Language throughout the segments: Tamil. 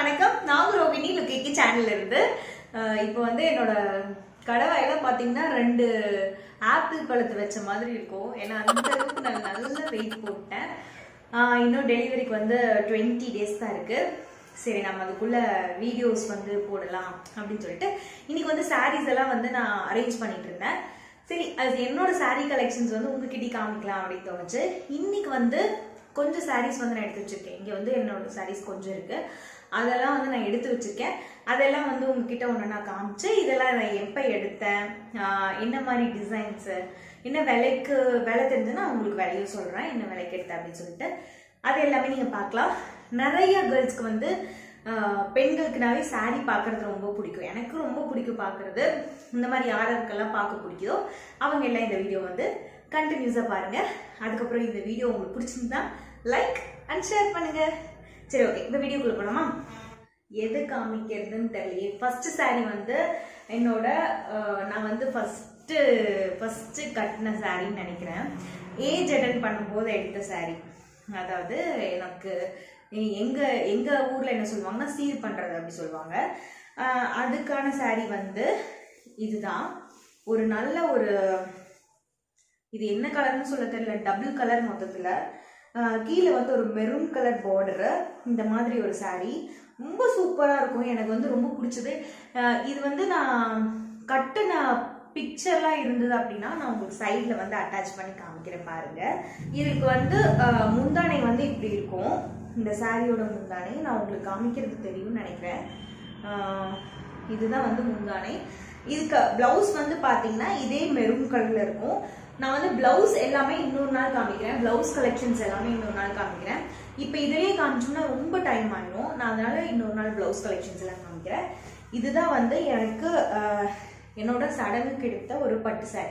வணக்கம் நான் ரோகிணி லுக்கிக்கு சேனல்ல இருந்து அஹ் இப்போ வந்து என்னோட கடவாயில பாத்தீங்கன்னா ரெண்டு ஆப்பிள் பழத்தை வச்ச மாதிரி இருக்கும் ஏன்னா அந்த அளவுக்கு நான் நல்ல வெயிட் போட்டேன் அஹ் இன்னும் டெலிவரிக்கு வந்து டுவெண்ட்டி டேஸ் தான் இருக்கு சரி நம்ம அதுக்குள்ள வீடியோஸ் வந்து போடலாம் அப்படின்னு சொல்லிட்டு இன்னைக்கு வந்து சாரீஸ் எல்லாம் வந்து நான் அரேஞ்ச் பண்ணிட்டு இருந்தேன் சரி அது என்னோட saree கலெக்ஷன்ஸ் வந்து உங்ககிட்ட காமிக்கலாம் அப்படின்னு தோணுச்சு இன்னைக்கு வந்து கொஞ்சம் sarees வந்து நான் எடுத்து வச்சிருக்கேன் இங்க வந்து என்னோட sarees கொஞ்சம் இருக்கு அதெல்லாம் வந்து நான் எடுத்து வச்சிருக்கேன் அதெல்லாம் வந்து உங்ககிட்ட ஒன்று நான் காமிச்சு இதெல்லாம் நான் எப்போ எடுத்தேன் ஆஹ் என்ன மாதிரி டிசைன்ஸு என்ன விலைக்கு விலை தெரிஞ்சுன்னா உங்களுக்கு விலையும் சொல்கிறேன் என்ன விலைக்கு எடுத்தேன் அப்படின்னு சொல்லிட்டு அது எல்லாமே நீங்கள் பார்க்கலாம் நிறைய கேர்ள்ஸ்க்கு வந்து ஆஹ் பெண்களுக்குனாவே saree பார்க்கறது ரொம்ப பிடிக்கும் எனக்கு ரொம்ப பிடிக்கும் பார்க்கறது இந்த மாதிரி யார் யாருக்கெல்லாம் பார்க்க பிடிக்குதோ அவங்க எல்லாம் இந்த வீடியோ வந்து கண்டினியூஸாக பாருங்க அதுக்கப்புறம் இந்த வீடியோ உங்களுக்கு பிடிச்சிருந்தா லைக் அண்ட் ஷேர் பண்ணுங்க சரி ஓகே இந்த வீடியோக்குள்ள போலாமா எது காமிக்கிறதுன்னு தெரியலையே ஃபர்ஸ்ட் saree வந்து என்னோட ஆஹ் நான் வந்து ஃபர்ஸ்ட் ஃபர்ஸ்ட் கட்டின சாரின்னு நினைக்கிறேன் ஏஜ் அட்டன் பண்ணும்போது எடுத்த saree அதாவது எனக்கு எங்க எங்க ஊர்ல என்ன சொல்லுவாங்கன்னா சீர் பண்றது அப்படி சொல்லுவாங்க ஆஹ் அதுக்கான saree வந்து இதுதான் ஒரு நல்ல ஒரு இது என்ன கலர்னு சொல்ல தெரியல டபுள் கலர் மொத்தத்துல ஆஹ் கீழே வந்து ஒரு மெரூன் கலர் பார்டரு இந்த மாதிரி ஒரு saree ரொம்ப சூப்பரா இருக்கும் எனக்கு வந்து ரொம்ப பிடிச்சது ஆஹ் இது வந்து நான் கட்டின பிக்சர்லாம் இருந்தது அப்படின்னா நான் உங்களுக்கு சைடில் வந்து அட்டாச் பண்ணி காமிக்கிறேன் பாருங்க இதுக்கு வந்து ஆஹ் முந்தானை வந்து இப்படி இருக்கும் இந்த சாரியோட முந்தானை நான் உங்களுக்கு காமிக்கிறது தெரியும்னு நினைக்கிறேன் ஆஹ் இதுதான் வந்து முந்தானை இதுக்கு பிளவுஸ் வந்து பாத்தீங்கன்னா இதே மெரூன் கலர்ல இருக்கும் நான் வந்து பிளவுஸ் எல்லாமே இன்னொரு நாள் காமிக்கிறேன் பிளவுஸ் கலெக்ஷன்ஸ் எல்லாமே இன்னொரு நாள் காமிக்கிறேன் இப்போ இதுலயே காமிச்சோம்னா ரொம்ப டைம் ஆயிடும் நான் அதனால இன்னொரு நாள் பிளவுஸ் கலெக்ஷன்ஸ் எல்லாம் காமிக்கிறேன் இதுதான் வந்து எனக்கு ஆஹ், என்னோட சடங்குக்கு எடுத்த ஒரு பட்டு சாரி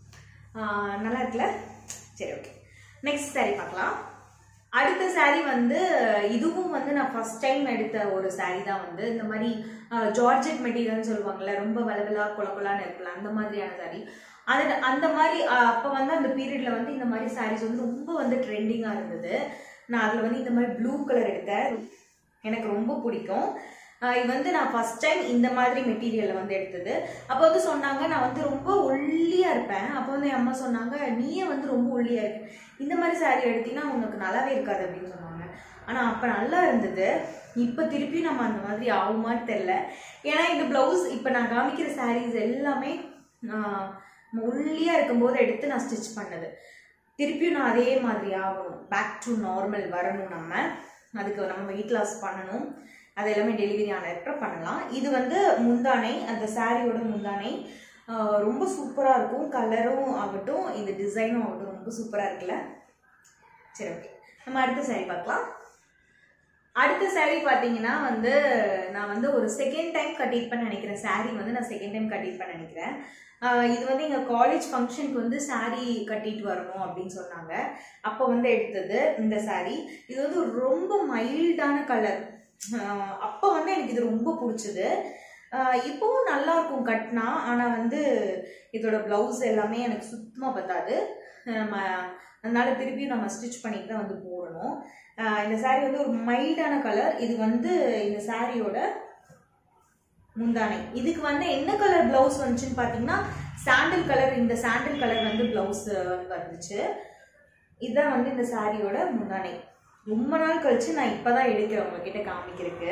நல்லா இருக்குல்ல சரி ஓகே நெக்ஸ்ட் saree பார்க்கலாம் அடுத்த saree வந்து இதுவும் வந்து நான் ஃபர்ஸ்ட் டைம் எடுத்த ஒரு saree தான் வந்து இந்த மாதிரி ஜார்ஜெட் மெட்டீரியல்னு சொல்லுவாங்கல்ல ரொம்ப வளவலா கொல கொலான்னு இருக்குல்ல அந்த மாதிரியான saree அது அந்த மாதிரி அஹ், அப்ப வந்து அந்த பீரியட்ல வந்து இந்த மாதிரி sarees வந்து ரொம்ப வந்து ட்ரெண்டிங்கா இருந்தது நான் அதுல வந்து இந்த மாதிரி ப்ளூ கலர் எடுத்தேன் எனக்கு ரொம்ப பிடிக்கும் ஆஹ் இது வந்து நான் ஃபர்ஸ்ட் டைம் இந்த மாதிரி மெட்டீரியல்ல வந்து எடுத்தது அப்போ வந்து சொன்னாங்க நான் வந்து ரொம்ப ஒல்லியா இருப்பேன் அப்போ வந்து என் அம்மா சொன்னாங்க நீயே வந்து ரொம்ப ஒல்லியா இருக்க இந்த மாதிரி saree எடுத்தீங்கன்னா உனக்கு நல்லாவே இருக்காது அப்படின்னு சொன்னாங்க ஆனா அப்ப நல்லா இருந்தது இப்ப திருப்பியும் நம்ம அந்த மாதிரி ஆகுமான்னு தெரியல ஏன்னா இந்த பிளவுஸ் இப்ப நான் காமிக்கிற sarees எல்லாமே ஆஹ் ஒல்லியா இருக்கும்போது எடுத்து நான் ஸ்டிச் பண்ணது திருப்பியும் நான் அதே மாதிரி ஆகணும் பேக் டு நார்மல் வரணும் நம்ம அதுக்கு நம்ம வெயிட் லாஸ் பண்ணணும் அது எல்லாமே டெலிவரி ஆனதுக்கப்புறம் பண்ணலாம் இது வந்து முந்தானை அந்த சாரியோட முந்தானை ஆஹ் ரொம்ப சூப்பராக இருக்கும் கலரும் ஆகட்டும் இந்த டிசைனும் ஆகட்டும் ரொம்ப சூப்பராக இருக்குல்ல சரி ஓகே நம்ம அடுத்த saree பார்க்கலாம் அடுத்த saree பார்த்தீங்கன்னா வந்து நான் வந்து ஒரு செகண்ட் டைம் கட்டியிருப்பேன்னு நினைக்கிறேன் saree வந்து நான் செகண்ட் டைம் கட்டியிருப்பேன்னு நினைக்கிறேன் ஆஹ் இது வந்து எங்கள் காலேஜ் ஃபங்க்ஷனுக்கு வந்து saree கட்டிட்டு வரணும் அப்படின்னு சொன்னாங்க அப்போ வந்து எடுத்தது இந்த saree இது வந்து ரொம்ப மைல்டான கலர் அப்போ வந்து எனக்கு இது ரொம்ப பிடிச்சது ஆஹ் இப்போவும் நல்லா இருக்கும் கட்டினா ஆனால் வந்து இதோட ப்ளவுஸ் எல்லாமே எனக்கு சுத்தமாக பத்தாது நம்ம அதனால திருப்பியும் நம்ம ஸ்டிச் பண்ணிட்டு தான் வந்து போடணும் ஆஹ் இந்த saree வந்து ஒரு மைல்டான கலர் இது வந்து இந்த சாரியோட முந்தானை இதுக்கு வந்து என்ன கலர் பிளவுஸ் வந்துச்சுன்னு பார்த்தீங்கன்னா சாண்டில் கலர் இந்த சாண்டில் கலர் வந்து பிளவுஸ் வந்துச்சு இதுதான் வந்து இந்த சாரியோட முந்தானை ரொம்ப நாள் கழிச்சு நான் இப்பதான் எடுக்கிறேன் உங்ககிட்ட காமிக்கிறதுக்கு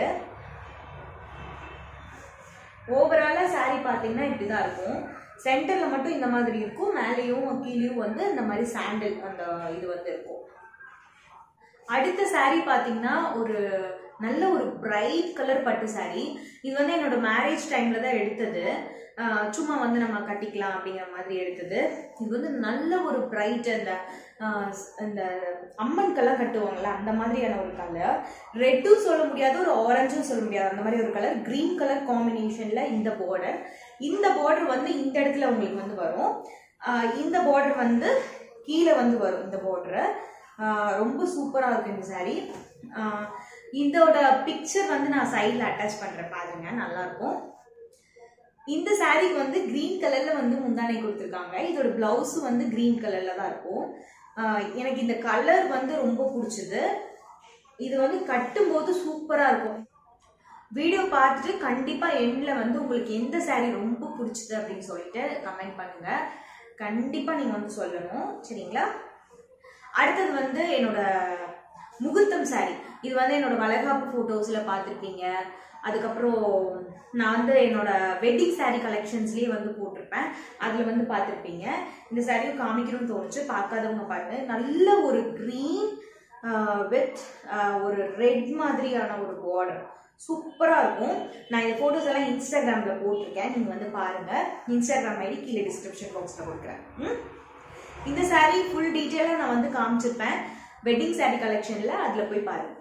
ஓவராலா saree பார்த்தீங்கன்னா இப்படிதான் இருக்கும் சென்டர்ல மட்டும் இந்த மாதிரி இருக்கும் மேலேயும் கீழேயும் வந்து இந்த மாதிரி சாண்டில் அந்த இது வந்து இருக்கும் அடுத்த saree பார்த்தீங்கன்னா ஒரு நல்ல ஒரு பிரைட் கலர் பட்டு saree இது வந்து என்னோட மேரேஜ் டைம்ல தான் எடுத்தது ஆஹ் சும்மா வந்து நம்ம கட்டிக்கலாம் அப்படிங்கிற மாதிரி எடுத்தது இது வந்து நல்ல ஒரு பிரைட் அந்த ஆஹ் இந்த அம்மனுக்கெல்லாம் கட்டுவாங்கல்ல அந்த மாதிரியான ஒரு கலர் ரெட்டும் சொல்ல முடியாது ஒரு ஆரஞ்சும் சொல்ல முடியாது அந்த மாதிரி ஒரு கலர் கிரீன் கலர் காம்பினேஷன்ல இந்த பார்டர் இந்த பார்டர் வந்து இந்த இடத்துல உங்களுக்கு வந்து வரும் ஆஹ் இந்த பார்டர் வந்து கீழே வந்து வரும் இந்த பார்டரு ரொம்ப சூப்பராக இருக்கு இந்த saree ஆஹ் இதோட பிக்சர் வந்து நான் சைடில் அட்டாச் பண்ணுறேன் பாருங்க நல்லா இருக்கும் இந்த சாரீக்கு வந்து கிரீன் கலர்ல வந்து முந்தானை கொடுத்துருக்காங்க இதோட பிளவுஸும் வந்து கிரீன் கலர்ல தான் இருக்கும் ஆஹ் எனக்கு இந்த கலர் வந்து ரொம்ப பிடிச்சது இது வந்து கட்டும்போது சூப்பரா இருக்கும் வீடியோ பார்த்துட்டு கண்டிப்பாக எண்டில் வந்து உங்களுக்கு எந்த saree ரொம்ப பிடிச்சது அப்படின்னு சொல்லிட்டு கமெண்ட் பண்ணுங்க கண்டிப்பாக நீங்கள் வந்து சொல்லணும் சரிங்களா அடுத்தது வந்து என்னோட முகூர்த்தம் saree இது வந்து என்னோட வளகாப்பு ஃபோட்டோஸில் பார்த்துருப்பீங்க அதுக்கப்புறம் நான் வந்து என்னோட வெட்டிங் saree கலெக்ஷன்ஸ்லேயே வந்து போட்டிருப்பேன் அதில் வந்து பார்த்துருப்பீங்க இந்த சாரியும் காமிக்கணும்னு தோணுச்சு பார்க்காதவங்க பாருங்க நல்ல ஒரு க்ரீன் வித் ஒரு ரெட் மாதிரியான ஒரு பார்டர் சூப்பராக இருக்கும் நான் இந்த ஃபோட்டோஸ் எல்லாம் இன்ஸ்டாகிராமில் போட்டிருக்கேன் நீங்கள் வந்து பாருங்கள் இன்ஸ்டாகிராம் ஐடி கீழே டிஸ்கிரிப்ஷன் பாக்ஸில் கொடுக்குறேன் ம்? இந்த saree ஃபுல் டீட்டெயிலாக நான் வந்து காமிச்சிருப்பேன் வெட்டிங் saree கலெக்ஷனில் அதில் போய் பாருங்க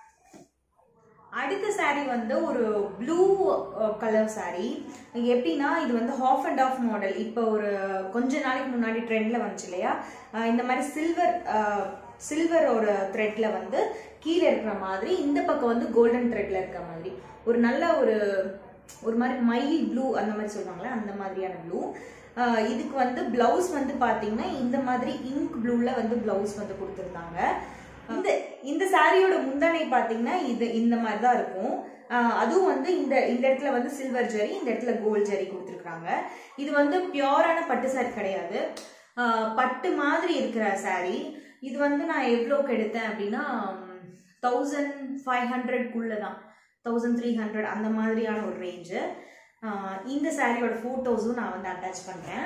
அடுத்த saree வந்து ஒரு ப்ளூ கலர் saree இது எப்படின்னா இது வந்து ஹாஃப் அண்ட் ஆஃப் மாடல் இப்போ ஒரு கொஞ்ச நாளைக்கு முன்னாடி ட்ரெண்டில் வந்துச்சு இல்லையா அஹ் இந்த மாதிரி சில்வர் சில்வரோட த்ரெட்ல வந்து கீழே இருக்கிற மாதிரி இந்த பக்கம் வந்து கோல்டன் த்ரெட்ல இருக்கிற மாதிரி ஒரு நல்ல ஒரு ஒரு மாதிரி மைல் ப்ளூ அந்த மாதிரி சொல்லுவாங்களே அந்த மாதிரியான ப்ளூ இதுக்கு வந்து பிளவுஸ் வந்து பாத்தீங்கன்னா இந்த மாதிரி இங்க் ப்ளூல வந்து பிளவுஸ் வந்து கொடுத்துருந்தாங்க இந்த இந்த சாரியோட முந்தானை பாத்தீங்கன்னா இது இந்த மாதிரி தான் இருக்கும் ஆஹ் அதுவும் வந்து இந்த இந்த இடத்துல வந்து சில்வர் ஜரி இந்த இடத்துல கோல்ட் ஜரி கொடுத்துருக்காங்க இது வந்து பியோரான பட்டு சாரி கிடையாது ஆஹ் பட்டு மாதிரி இருக்கிற saree இது வந்து நான் எவ்வளோக்கு எடுத்தேன் அப்படின்னா தௌசண்ட் ஃபைவ் ஹண்ட்ரட்குள்ளே தான் தௌசண்ட் த்ரீ ஹண்ட்ரட் அந்த மாதிரியான ஒரு ரேஞ்சு இந்த சாரியோட ஃபோட்டோஸும் நான் வந்து அட்டாச் பண்ணுறேன்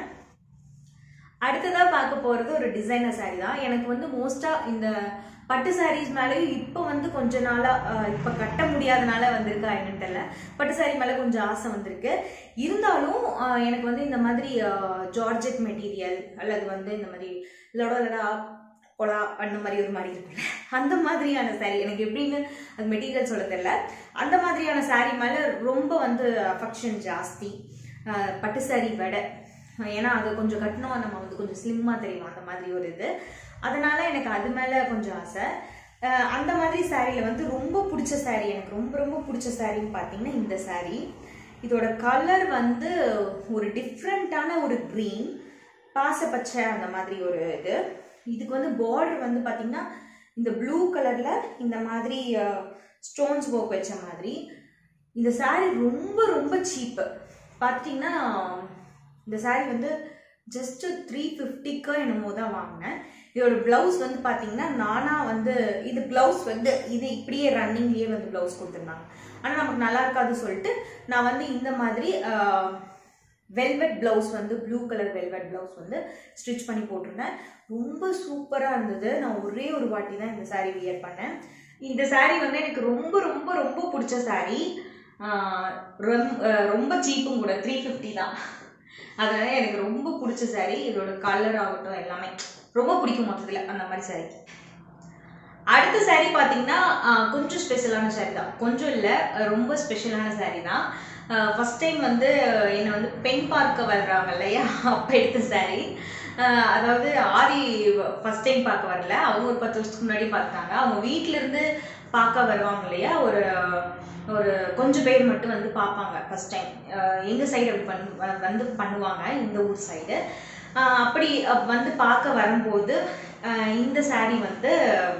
அடுத்ததாக பார்க்க போகிறது ஒரு டிசைனர் saree தான் எனக்கு வந்து மோஸ்ட்டாக இந்த பட்டு sarees மேலேயும் இப்போ வந்து கொஞ்ச நாளாக இப்போ கட்ட முடியாதனால வந்திருக்கா என்னன்னு தெரியல பட்டு saree மேலே கொஞ்சம் ஆசை வந்திருக்கு இருந்தாலும் ஆஹ் எனக்கு வந்து இந்த மாதிரி ஜார்ஜெட் மெட்டீரியல் அல்லது வந்து இந்த மாதிரி லொட லொடா கொலா அந்த மாதிரி ஒரு மாதிரி இருக்குல்ல அந்த மாதிரியான saree எனக்கு எப்படின்னு அது மெட்டீரியல் சொல்ல தெரியல அந்த மாதிரியான saree மேலே ரொம்ப வந்து அஃபெக்ஷன் ஜாஸ்தி ஆஹ் பட்டு saree விட ஏன்னா அது கொஞ்சம் கட்டினோம் நம்ம வந்து கொஞ்சம் ஸ்லிம்மாக தெரியும் அந்த மாதிரி ஒரு இது அதனால எனக்கு அது மேலே கொஞ்சம் ஆசை அஹ் அந்த மாதிரி சாரியில் வந்து ரொம்ப பிடிச்ச saree எனக்கு ரொம்ப ரொம்ப பிடிச்ச சாரின்னு பார்த்தீங்கன்னா இந்த saree இதோட கலர் வந்து ஒரு டிஃப்ரெண்ட்டான ஒரு க்ரீன் பாசப்பச்சை அந்த மாதிரி ஒரு இது இதுக்கு வந்து பார்டர் வந்து பார்த்தீங்கன்னா இந்த ப்ளூ கலரில் இந்த மாதிரி ஸ்டோன்ஸ் ஒர்க் வச்ச மாதிரி இந்த saree ரொம்ப ரொம்ப சீப்பு பார்த்தீங்கன்னா இந்த saree வந்து ஜஸ்ட் த்ரீ ஃபிஃப்டிக்கோ என்னமோ தான் வாங்கினேன் இதோட ப்ளவுஸ் வந்து பார்த்தீங்கன்னா நானா வந்து இது ப்ளவுஸ் வந்து இது இப்படியே ரன்னிங்லேயே வந்து ப்ளவுஸ் கொடுத்துருந்தாங்க ஆனால் நமக்கு நல்லா இருக்காது சொல்லிட்டு நான் வந்து இந்த மாதிரி வெல்வெட் ப்ளவுஸ் வந்து ப்ளூ கலர் வெல்வெட் ப்ளவுஸ் வந்து ஸ்டிச் பண்ணி போட்டிருந்தேன் ரொம்ப சூப்பராக இருந்தது நான் ஒரே ஒரு வாட்டி தான் இந்த saree வியர் பண்ணேன் இந்த saree வந்து எனக்கு ரொம்ப ரொம்ப ரொம்ப பிடிச்ச saree ஆஹ் ரொம்- அஹ் ரொம்ப சீப்பும் கூட த்ரீ ஃபிஃப்டி தான் அதனால எனக்கு ரொம்ப பிடிச்ச saree இதோட கலர் ஆகட்டும் எல்லாமே ரொம்ப பிடிக்கும் மொத்தத்தில் அந்த மாதிரி saree அடுத்த saree பார்த்தீங்கன்னா ஆஹ் கொஞ்சம் ஸ்பெஷலான saree தான் கொஞ்சம் இல்லை ரொம்ப ஸ்பெஷலான saree தான் ஃபர்ஸ்ட் டைம் வந்து என்னை வந்து பெண் பார்க்க வர்றாங்க இல்லையா அப்போ எடுத்த saree ஆஹ் அதாவது ஆரி ஃபர்ஸ்ட் டைம் பார்க்க வரல அவங்க ஒரு பத்து வருஷத்துக்கு முன்னாடி பார்த்தாங்க அவங்க வீட்ல இருந்து பார்க்க வருவாங்க இல்லையா ஒரு ஒரு கொஞ்சம் பேர் மட்டும் வந்து பார்ப்பாங்க ஃபர்ஸ்ட் டைம் எங்கள் சைடு அப்படி பண்ணு வந்து பண்ணுவாங்க இந்த ஊர் சைடு அப்படி அஹ் வந்து பார்க்க வரும்போது ஆஹ் இந்த saree வந்து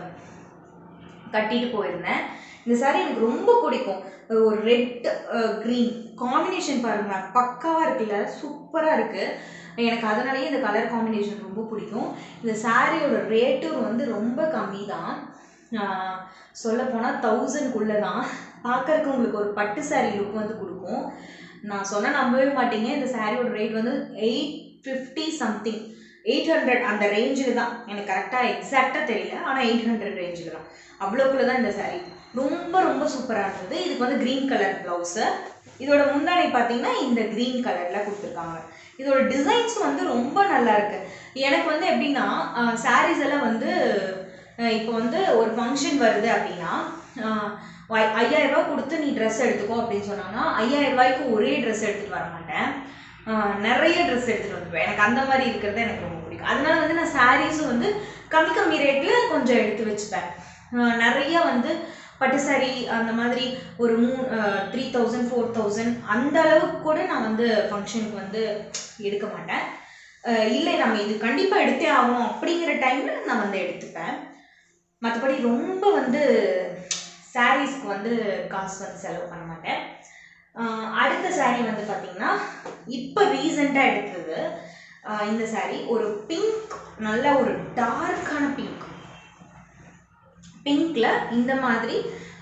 கட்டிட்டு போயிருந்தேன் இந்த saree எனக்கு ரொம்ப பிடிக்கும் ஒரு ரெட் க்ரீன் காம்பினேஷன் பாருங்க பக்காவாக இருக்குல்ல சூப்பராக இருக்கு எனக்கு அதனாலேயே இந்த கலர் காம்பினேஷன் ரொம்ப பிடிக்கும் இந்த சாரியோட ரேட்டும் வந்து ரொம்ப கம்மி தான் சொல்ல போனால் தௌசண்ட்குள்ளே தான் பார்க்கறதுக்கு உங்களுக்கு ஒரு பட்டு saree லுக் வந்து கொடுக்கும் நான் சொன்னால் நம்பவே மாட்டீங்க இந்த சாரியோட ரேட் வந்து eight fifty something eight hundred அந்த ரேஞ்சில் தான் எனக்கு கரெக்டாக எக்ஸாக்டாக தெரியல ஆனால் எயிட் ஹண்ட்ரட் ரேஞ்சில் தான் அவ்வளோக்குள்ள தான் இந்த saree ரொம்ப ரொம்ப சூப்பராக இருந்தது இதுக்கு வந்து க்ரீன் கலர் ப்ளவுஸு இதோட முந்தானை பார்த்தீங்கன்னா இந்த க்ரீன் கலரில் கொடுத்துருக்காங்க இதோட டிசைன்ஸும் வந்து ரொம்ப நல்லா இருக்கு எனக்கு வந்து எப்படின்னா சாரீஸ் எல்லாம் வந்து அஹ் இப்போ வந்து ஒரு ஃபங்க்ஷன் வருது அப்படின்னா அஹ் ஐ- ஐயாயிரம் ரூபாய் கொடுத்து நீ ட்ரெஸ் எடுத்துக்கோ அப்படின்னு சொன்னாங்கன்னா ஐயாயிரம் ரூபாய்க்கு ஒரே ட்ரெஸ் எடுத்துகிட்டு வர மாட்டேன் அஹ் நிறைய ட்ரெஸ் எடுத்துகிட்டு வந்துடுவேன் எனக்கு அந்த மாதிரி இருக்கிறது எனக்கு ரொம்ப பிடிக்கும் அதனால வந்து நான் சாரீஸும் வந்து கம்மி கம்மி ரேட்டில் கொஞ்சம் எடுத்து வச்சுப்பேன் அஹ் நிறைய வந்து பட்டு saree அந்த மாதிரி ஒரு மூ த்ரீ தௌசண்ட் ஃபோர் தௌசண்ட் அந்த அளவுக்கு கூட நான் வந்து ஃபங்க்ஷனுக்கு வந்து எடுக்க மாட்டேன் அஹ் இல்லை நம்ம இது கண்டிப்பாக எடுத்தே ஆகணும் அப்படிங்கிற டைமில் நான் வந்து எடுத்துப்பேன் மற்றபடி ரொம்ப வந்து சாரீஸ்க்கு வந்து காசு வந்து செலவு பண்ண மாட்டேன் ஆஹ் அடுத்த saree வந்து பார்த்தீங்கன்னா இப்போ ரீசெண்டாக எடுத்தது ஆஹ் இந்த saree ஒரு பிங்க் நல்ல ஒரு டார்க்கான பிங்க் பிங்க்ல இந்த மாதிரி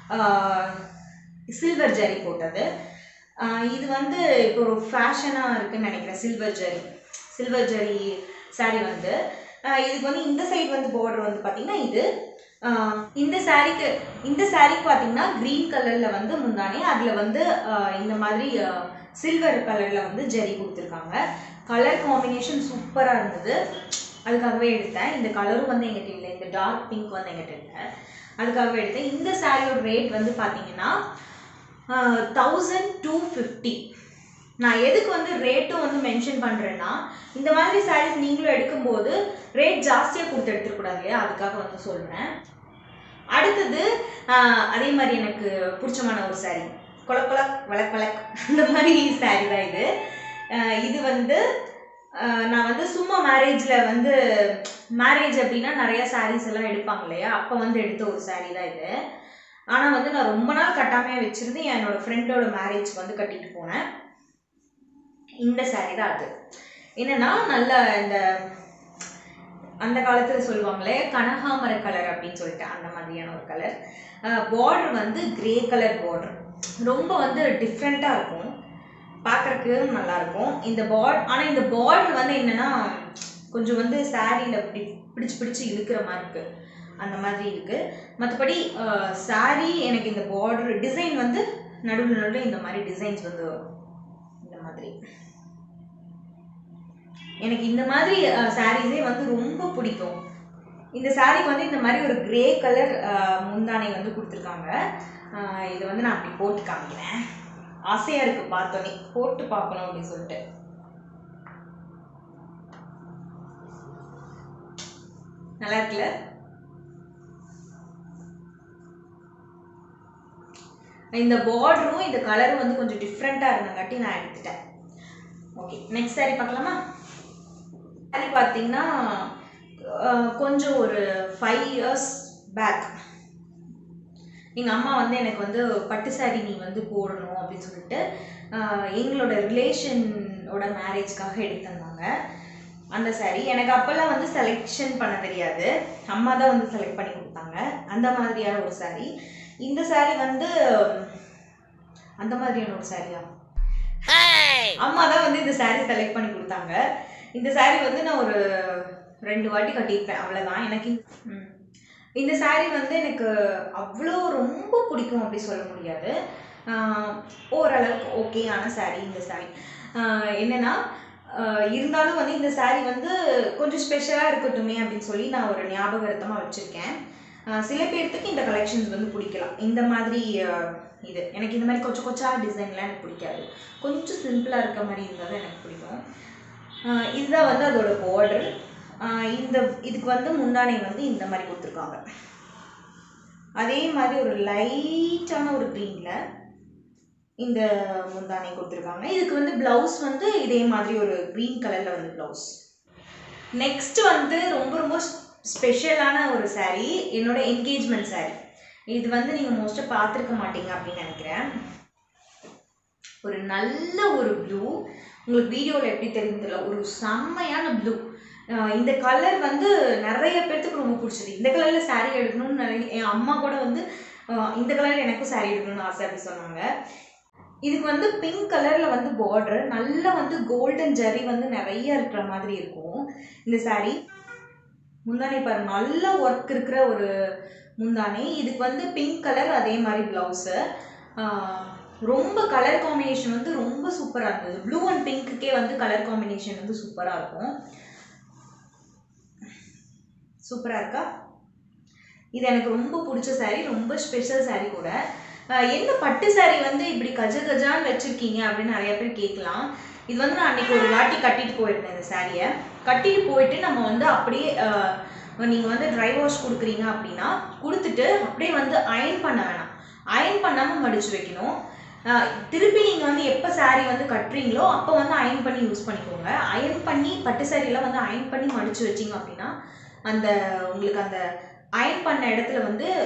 சில்வர் ஜரி போட்டது ஆஹ் இது வந்து இப்போ ஒரு ஃபேஷனாக இருக்குன்னு நினைக்கிறேன் silver zari silver zari saree வந்து ஆஹ் இதுக்கு வந்து இந்த சைடு வந்து பார்டர் வந்து பார்த்தீங்கன்னா இது ஆஹ் இந்த சாரீக்கு இந்த சாரீக்கு பார்த்தீங்கன்னா க்ரீன் கலரில் வந்து முந்தானே அதில் வந்து ஆஹ் இந்த மாதிரி சில்வர் கலரில் வந்து ஜரி கொடுத்துருக்காங்க கலர் காம்பினேஷன் சூப்பராக இருந்தது அதுக்காகவே எடுத்தேன் இந்த கலரும் வந்து எங்கிட்ட இல்லை இந்த டார்க் பிங்க் வந்து எங்கிட்ட இல்லை அதுக்காகவே எடுத்தேன் இந்த சாரியோட ரேட் வந்து பார்த்தீங்கன்னா தௌசண்ட் டூ ஃபிஃப்டி நான் எதுக்கு வந்து ரேட்டும் வந்து மென்ஷன் பண்ணுறேன்னா இந்த மாதிரி சாரீஸ் நீங்களும் எடுக்கும்போது ரேட் ஜாஸ்தியாக கொடுத்து எடுத்துக்கூடாது இல்லையா அதுக்காக வந்து சொல்கிறேன் அடுத்தது ஆஹ், அதே மாதிரி எனக்கு பிடிச்சமான ஒரு saree கொல கொல வழக் வழக் அந்த மாதிரி saree தான் இது ஆஹ், இது வந்து ஆஹ், நான் வந்து சும்மா மேரேஜில் வந்து மேரேஜ் அப்படின்னா நிறைய sarees எல்லாம் எடுப்பாங்க இல்லையா அப்போ வந்து எடுத்த ஒரு saree தான் இது ஆனால் வந்து நான் ரொம்ப நாள் கட்டாமையாக வச்சுருந்து என்னோட ஃப்ரெண்டோட மேரேஜ்க்கு வந்து கட்டிட்டு போனேன் இந்த saree தான் அது என்னன்னா நல்ல இந்த அந்த காலத்தில் சொல்லுவாங்களே கனகாமர கலர் அப்படின்னு சொல்லிட்டு அந்த மாதிரியான ஒரு கலர் பார்டர் வந்து கிரே கலர் பார்டர் ரொம்ப வந்து டிஃப்ரெண்ட்டாக இருக்கும் பார்க்குறக்கு நல்லா இருக்கும் இந்த பார்ட் ஆனால் இந்த பார்டர் வந்து என்னன்னா கொஞ்சம் வந்து சாரியில் இப்படி பிடிச்சு பிடிச்சு இழுக்கிற மாதிரி இருக்கு அந்த மாதிரி இருக்கு மற்றபடி saree எனக்கு இந்த பார்டர் டிசைன் வந்து நடுவில் நடுவில் இந்த மாதிரி டிசைன்ஸ் வந்து வரும் இந்த மாதிரி எனக்கு இந்த மாதிரி சாரீஸே வந்து ரொம்ப பிடிக்கும் இந்த சாரீக்கு வந்து இந்த மாதிரி ஒரு கிரே கலர் முந்தானை வந்து கொடுத்துருக்காங்க அஹ் இதை வந்து நான் அப்படி போட்டு காமிக்கிறேன் ஆசையாக இருக்கு பார்த்தோன்னே போட்டு பார்க்கணும் அப்படின்னு சொல்லிட்டு நல்லா இருக்குல்ல இந்த பார்டரும் இந்த கலரும் வந்து கொஞ்சம் டிஃப்ரெண்ட்டாக இருந்தங்காட்டி நான் எடுத்துட்டேன் ஓகே நெக்ஸ்ட் saree பார்க்கலாமா saree பார்த்தீங்கன்னா அஹ், கொஞ்சம் ஒரு ஃபைவ் இயர்ஸ் பேக் எங்கள் அம்மா வந்து எனக்கு வந்து பட்டு saree நீ வந்து போடணும் அப்படின்னு சொல்லிட்டு அஹ், எங்களோட ரிலேஷனோட மேரேஜ்க்காக எடுத்திருந்தாங்க அந்த saree எனக்கு அப்போல்லாம் வந்து செலெக்ஷன் பண்ண தெரியாது அம்மா தான் வந்து செலக்ட் பண்ணி கொடுத்தாங்க அந்த மாதிரியான ஒரு saree இந்த saree வந்து அந்த மாதிரியான ஒரு சாரியா அம்மா தான் வந்து இந்த saree செலக்ட் பண்ணி கொடுத்தாங்க இந்த saree வந்து நான் ஒரு ரெண்டு வாட்டி கட்டியிருப்பேன் அவ்வளோதான் எனக்கு இந்த- ம். இந்த saree வந்து எனக்கு அவ்வளோ ரொம்ப பிடிக்கும் அப்படி சொல்ல முடியாது ஆஹ் ஓரளவுக்கு ஓகேயான saree இந்த saree ஆஹ் என்னன்னா ஆஹ் இருந்தாலும் வந்து இந்த saree வந்து கொஞ்சம் ஸ்பெஷலாக இருக்கட்டுமே அப்படின்னு சொல்லி நான் ஒரு ஞாபகார்த்தமாக வச்சுருக்கேன் சில பேர்த்துக்கு இந்த கலெக்ஷன்ஸ் வந்து பிடிக்கலாம் இந்த மாதிரி ஆஹ் இது எனக்கு இந்த மாதிரி கொச்ச கொச்சா டிசைன்லாம் எனக்கு பிடிக்காது கொஞ்சம் சிம்பிளாக இருக்க மாதிரி இருந்தால் தான் எனக்கு பிடிக்கும் ஆஹ் இதுதான் வந்து அதோட பார்டர் இந்த இதுக்கு வந்து முந்தானை வந்து இந்த மாதிரி கொடுத்துருக்காங்க அதே மாதிரி ஒரு லைட்டான ஒரு க்ரீனில் இந்த முந்தானை கொடுத்துருக்காங்க இதுக்கு வந்து ப்ளவுஸ் வந்து இதே மாதிரி ஒரு க்ரீன் கலரில் வந்து ப்ளவுஸ் நெக்ஸ்ட் வந்து ரொம்ப ரொம்ப ஸ்பெஷலான ஒரு saree என்னோட என்கேஜ்மெண்ட் saree இது வந்து நீங்கள் மோஸ்ட்டாக பார்த்துருக்க மாட்டீங்க அப்படின்னு நினைக்கிறேன் ஒரு நல்ல ஒரு ப்ளூ உங்களுக்கு வீடியோவில் எப்படி தெரியும் தெரியல ஒரு செம்மையான ப்ளூ இந்த கலர் வந்து நிறைய பேர்த்துக்கு ரொம்ப பிடிச்சது இந்த கலரில் saree எடுக்கணும்னு நிறைய என் அம்மா கூட வந்து அஹ், இந்த கலர் எனக்கும் saree எடுக்கணும்னு ஆசை அப்படி சொன்னாங்க இதுக்கு வந்து பிங்க் கலரில் வந்து பார்டர் நல்லா வந்து கோல்டன் ஜரி வந்து நிறைய இருக்கிற மாதிரி இருக்கும் இந்த saree முந்தானை பாரு நல்ல ஒர்க் இருக்கிற ஒரு முந்தானை இதுக்கு வந்து பிங்க் கலர் அதே மாதிரி ப்ளவுஸு ரொம்ப கலர் காம்பினேஷன் வந்து ரொம்ப சூப்பராக இருந்தது ப்ளூ அண்ட் பிங்க்குக்கே வந்து கலர் காம்பினேஷன் வந்து சூப்பராக இருக்கும் சூப்பராக இருக்கா இது எனக்கு ரொம்ப பிடிச்ச saree ரொம்ப ஸ்பெஷல் saree கூட ஆஹ் என்ன பட்டு saree வந்து இப்படி கஜ கஜான்னு வச்சுருக்கீங்க அப்படின்னு நிறைய பேர் கேட்கலாம் இது வந்து நான் அன்னைக்கு ஒரு வாட்டி கட்டிட்டு போயிருந்தேன் இந்த சாரியை கட்டிட்டு போயிட்டு நம்ம வந்து அப்படியே நீங்கள் வந்து ட்ரை வாஷ் கொடுக்குறீங்க அப்படின்னா கொடுத்துட்டு அப்படியே வந்து அயன் பண்ண வேணாம் அயன் பண்ணாமல் மடிச்சு வைக்கணும் ஆஹ் திருப்பி நீங்கள் வந்து எப்போ saree வந்து கட்டுறீங்களோ அப்போ வந்து அயன் பண்ணி யூஸ் பண்ணிக்கோங்க அயன் பண்ணி பட்டு சாரியெல்லாம் வந்து அயன் பண்ணி மடிச்சு வச்சிங்க அப்படின்னா அந்த உங்களுக்கு அந்த அயன் பண்ண இடத்துல வந்து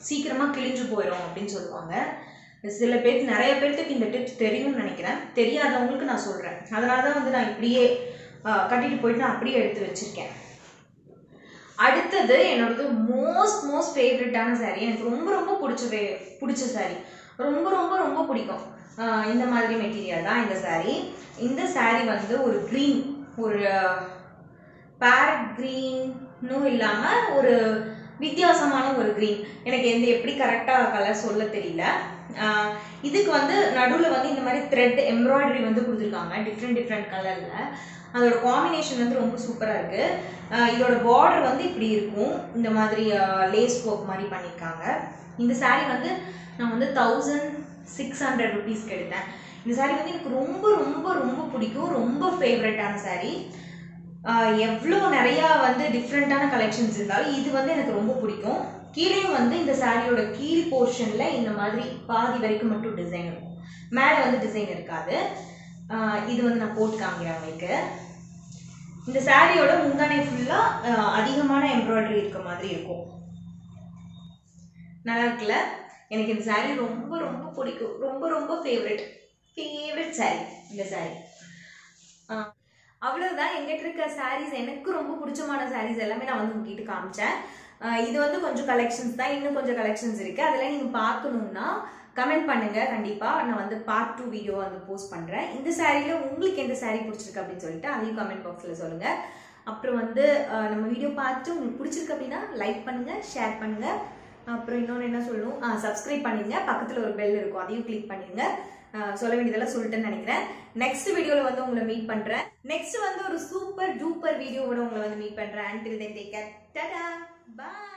சீக்கிரமாக கிழிஞ்சு போயிடும் அப்படின்னு சொல்லுவாங்க சில பேருக்கு நிறைய பேர்த்துக்கு இந்த டிப்ஸ் தெரியும்னு நினைக்கிறேன் தெரியாதவங்களுக்கு நான் சொல்கிறேன் அதனால தான் வந்து நான் இப்படியே ஆஹ், கட்டிட்டு போயிட்டு நான் அப்படியே எடுத்து வச்சுருக்கேன் அடுத்தது என்னோடது மோஸ்ட் மோஸ்ட் ஃபேவரட்டான saree எனக்கு ரொம்ப ரொம்ப பிடிச்ச வே- பிடிச்ச saree ரொம்ப ரொம்ப ரொம்ப பிடிக்கும் ஆஹ் இந்த மாதிரி மெட்டீரியல் தான் இந்த saree இந்த saree வந்து ஒரு க்ரீன் ஒரு பேரட் க்ரீன்னும் இல்லாமல் ஒரு வித்தியாசமான ஒரு க்ரீன் எனக்கு எந்த எப்படி கரெக்டாக கலர் சொல்ல தெரியல ஆஹ் இதுக்கு வந்து நடுவில் வந்து இந்த மாதிரி த்ரெட் எம்ப்ராய்டரி வந்து கொடுத்துருக்காங்க டிஃப்ரெண்ட் டிஃப்ரெண்ட் கலரில் அதோட காம்பினேஷன் வந்து ரொம்ப சூப்பராக இருக்குது இதோட பார்டர் வந்து இப்படி இருக்கும் இந்த மாதிரி லேஸ் ஒர்க் மாதிரி பண்ணியிருக்காங்க இந்த saree வந்து நான் வந்து தௌசண்ட் சிக்ஸ் ஹண்ட்ரட் ருபீஸ்க்கு எடுத்தேன் இந்த saree வந்து எனக்கு ரொம்ப ரொம்ப ரொம்ப பிடிக்கும் ரொம்ப ஃபேவரட்டான saree ஆஹ் எவ்வளோ நிறையா வந்து டிஃப்ரெண்ட்டான கலெக்ஷன்ஸ் இருந்தாலும் இது வந்து எனக்கு ரொம்ப பிடிக்கும் கீழேயும் வந்து இந்த சாரியோட கீழ் போர்ஷனில் இந்த மாதிரி பாதி வரைக்கும் மட்டும் டிசைன் இருக்கும் மேலே வந்து டிசைன் இருக்காது ஆஹ் இது வந்து நான் போட்டு காமிக்கிறேன் உங்களுக்கு இந்த சாரியோட முந்தானை ஃபுல்லாக அதிகமான எம்ப்ராய்டரி இருக்க மாதிரி இருக்கும் நல்லா இருக்குல்ல எனக்கு இந்த saree ரொம்ப ரொம்ப பிடிக்கும் ரொம்ப ரொம்ப ஃபேவரட் ஃபேவரட் saree இந்த saree ஆஹ் அவ்வளவுதான் எங்கிட்ட இருக்க சாரீஸ் எனக்கு ரொம்ப பிடிச்சமான சாரீஸ் எல்லாமே நான் வந்து உங்ககிட்ட காமிச்சேன் ஆஹ் இது வந்து கொஞ்சம் கலெக்ஷன்ஸ் தான் இன்னும் கொஞ்சம் கலெக்ஷன்ஸ் இருக்கு அதெல்லாம் நீங்க பார்க்கணும்னா கமெண்ட் பண்ணுங்க கண்டிப்பா நான் வந்து பார்ட் டூ வீடியோ வந்து போஸ்ட் பண்றேன் இந்த சாரியில உங்களுக்கு எந்த சாரீ பிடிச்சிருக்கு அப்படின்னு சொல்லிட்டு அதையும் கமெண்ட் பாக்ஸ்ல சொல்லுங்க அப்புறம் வந்து ஆஹ் நம்ம வீடியோ பார்த்துட்டு உங்களுக்கு பிடிச்சிருக்கு அப்படின்னா லைக் பண்ணுங்க ஷேர் பண்ணுங்க அப்புறம் இன்னொன்று என்ன சொல்லணும் சப்ஸ்கிரைப் பண்ணிடுங்க பக்கத்தில் ஒரு பெல் இருக்கும் அதையும் கிளிக் பண்ணிடுங்க ஆஹ் சொல்ல வேண்டியதெல்லாம் சொல்லிட்டேன்னு நினைக்கிறேன் நெக்ஸ்ட் வீடியோவில் வந்து உங்களை மீட் பண்ணுறேன் நெக்ஸ்ட் வந்து ஒரு சூப்பர் டூப்பர் வீடியோவோட உங்களை வந்து மீட் பண்ணுறேன் until then take care tata பாய்